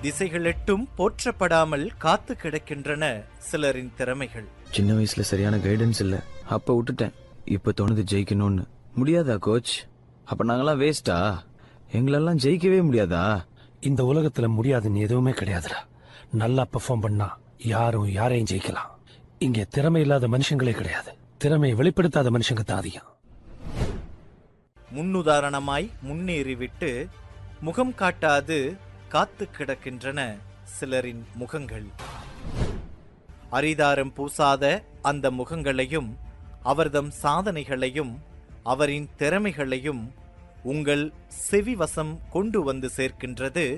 திசைகளெட்டும் போற்றப்படாமல் காத்து கிடக்கின்றன சிலரின் திறமைகள் சின்ன வயசுல சரியான கைடன்ஸ் இல்ல அப்ப விட்டுட்டேன் இப்ப தோணுது ஜெயிக்கணும்னு முடியாதா கோச் அப்ப நாங்கெல்லாம் வேஸ்டா எங்களெல்லாம் ஜெயிக்கவே முடியாதா இந்த உலகத்துல முடியாதுன்னு எதுவுமே கிடையாதுடா நல்லா பெர்ஃபார்ம் பண்ணா யாரும் யாரையும் ஜெயிக்கலாம் இங்க திறமை இல்லாத மனுஷங்களே கிடையாது திறமையை வெளிப்படுத்தாத மனுஷங்க தான் அதிகம் முன்னுதாரணமாய் முன்னேறிவிட்டு முகம் காட்டாது காத்து கிடக்கின்றன சிலரின் முகங்கள் அரிதாரம் பூசாத அந்த முகங்களையும் அவர்தம் சாதனைகளையும் அவரின் திறமைகளையும் உங்கள் செவிவசம் கொண்டு வந்து சேர்க்கின்றது